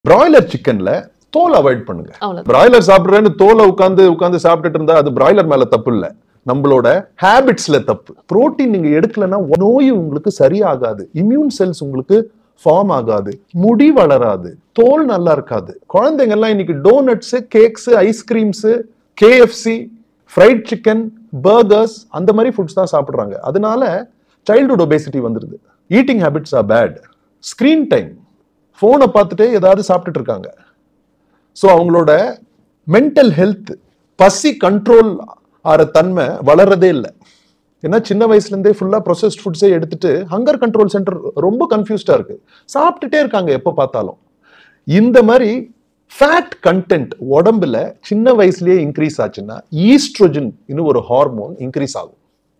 broiler சிக்கன்ல தோல் avoid பண்ணுங்க அவ்வளவு பிராய்லர் சாப்பிடுறேன்னு தோலை உட்காந்து உட்காந்து சாப்பிட்டுட்டு இருந்தா அது பிராய்லர் மேல தப்பு இல்ல நம்மளோட ஹேபிட்ஸ்ல தப்பு புரோட்டீன் நீங்க எடுக்கலன்னா நோய் உங்களுக்கு சரியாகாது இம்யூன் செல்ஸ் உங்களுக்கு ஃபார்ம் ஆகாது முடி வளராது தோல் நல்லா இருக்காது குழந்தைங்க எல்லாம் இன்னைக்கு donuts cakes ice creams KFC fried chicken burgers அந்த மாதிரி ஃபுட்ஸ் தான் சாப்பிடுறாங்க அதனால சைல்டுஹுட் ஒபேசிட்டி வந்துருது eating habits are bad screen time ஃபோனை பார்த்துட்டு ஏதாவது சாப்பிட்டுட்டு இருக்காங்க ஸோ அவங்களோட மென்டல் ஹெல்த் பசி கண்ட்ரோல் ஆகிற தன்மை வளர்றதே இல்லை ஏன்னா சின்ன வயசுல இருந்தே ஃபுல்லா ப்ரொசஸ்ட் ஃபுட்ஸே எடுத்துட்டு ஹங்கர் கண்ட்ரோல் சென்டர் ரொம்ப கன்ஃபியூஸ்டா இருக்கு சாப்பிட்டுட்டே இருக்காங்க எப்போ பார்த்தாலும் இந்த மாதிரி ஃபேட் கண்டென்ட் உடம்புல சின்ன வயசுலயே இன்க்ரீஸ் ஆச்சுன்னா ஈஸ்ட்ரோஜன் இன்னும் ஒரு ஹார்மோன் இன்க்ரீஸ் ஆகும்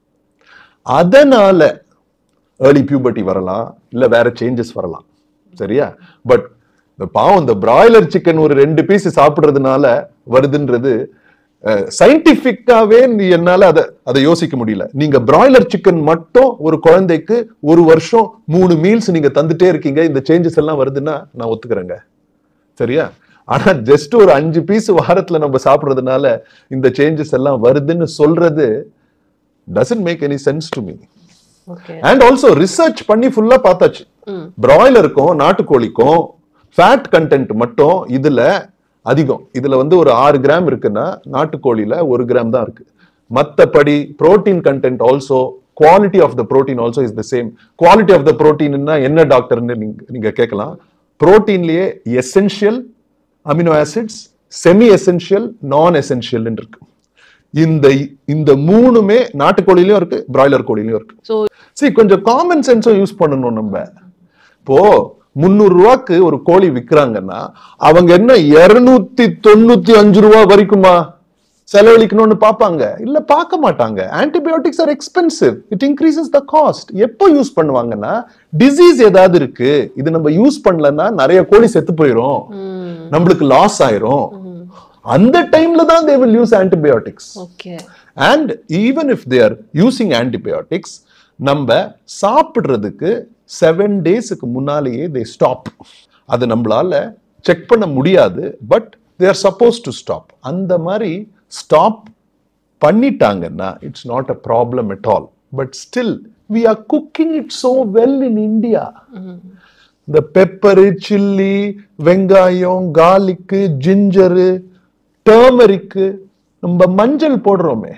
அதனால ஏர்லி பியூபர்ட்டி வரலாம் இல்ல வேற சேஞ்சஸ் வரலாம் சரியா பட் இந்த பாவம் இந்த பிராய்லர் சிக்கன் ஒரு ரெண்டு பீஸ் சாப்பிடுறதுனால வருதுன்றது சயின்டிபிக்காவே என்னால அதை அதை யோசிக்க முடியல நீங்க பிராய்லர் சிக்கன் மட்டும் ஒரு குழந்தைக்கு ஒரு வருஷம் மூணு மீல்ஸ் நீங்க தந்துட்டே இருக்கீங்க இந்த சேஞ்சஸ் எல்லாம் வருதுன்னா நான் ஒத்துக்கிறேங்க சரியா ஆனா ஜஸ்ட் ஒரு அஞ்சு பீஸ் வாரத்துல நம்ம சாப்பிடுறதுனால இந்த சேஞ்சஸ் எல்லாம் வருதுன்னு சொல்றது doesn't make any sense to me okay and also research பண்ணி ஃபுல்லா பார்த்தாச்சு ம் பிராய்லருக்கும் நாட்டுக்கோழிக்கும் ஃபேட் கண்டென்ட் மட்டும் இதுல அதிகம் இதுல வந்து ஒரு ஆறு கிராம் இருக்குன்னா நாட்டுக்கோழியில ஒரு கிராம் தான் இருக்கு மத்தபடி protein content also quality of the protein also is the same quality of the புரோட்டீன்னா என்ன டாக்டர்னு நீங்க நீங்க கேட்கலாம் புரோட்டீன்லயே essential amino acids semi essential non essential இருக்கு இந்த இந்த மூணுமே நாட்டுக்கோழிலையும் இருக்கு பிராய்லர் கோழிலையும் இருக்கு ஸோ சரி கொஞ்சம் காமன் சென்ஸும் யூஸ் பண்ணணும் நம்ம இப்போ முந்நூறு ரூபாய்க்கு ஒரு கோழி விக்கிறாங்கன்னா அவங்க என்ன இருநூத்தி தொண்ணூத்தி அஞ்சு ரூபா வரைக்குமா செலவழிக்கணும்னு பார்ப்பாங்க இல்ல பார்க்க மாட்டாங்க antibiotics are expensive it increases the cost எப்போ யூஸ் பண்ணுவாங்கன்னா டிசீஸ் ஏதாவது இருக்கு இது நம்ம யூஸ் பண்ணலன்னா நிறைய கோழி செத்து போயிடும் ம் நம்மளுக்கு லாஸ் ஆயிரும் ம் அந்த டைம்ல தான் they will use antibiotics okay and even if they're using antibiotics நம்ம சாப்பிடுறதுக்கு செவன் டேஸுக்கு முன்னாலேயே தே ஸ்டாப் அது நம்மளால செக் பண்ண முடியாது but they are supposed to stop அந்த மாதிரி ஸ்டாப் பண்ணிட்டாங்கன்னா it's not a problem at all but still we are cooking it so well in India ம் இந்த பெப்பரு சில்லி வெங்காயம் கார்லிக்கு ஜிஞ்சரு டர்மரிக்கு நம்ம மஞ்சள் போடுறோமே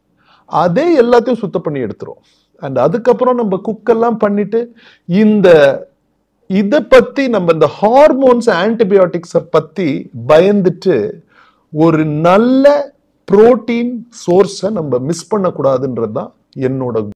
அதே எல்லாத்தையும் சுத்தம் பண்ணி எடுத்துரும் அண்ட் அதுக்கப்புறம் நம்ம குக்கெல்லாம் பண்ணிட்டு இந்த இதை பத்தி நம்ம இந்த ஹார்மோன்ஸ் ஆன்டிபயோட்டிக்ஸை பத்தி பயந்துட்டு ஒரு நல்ல புரோட்டீன் சோர்ஸை நம்ம மிஸ் பண்ணக்கூடாதுன்றது தான் என்னோட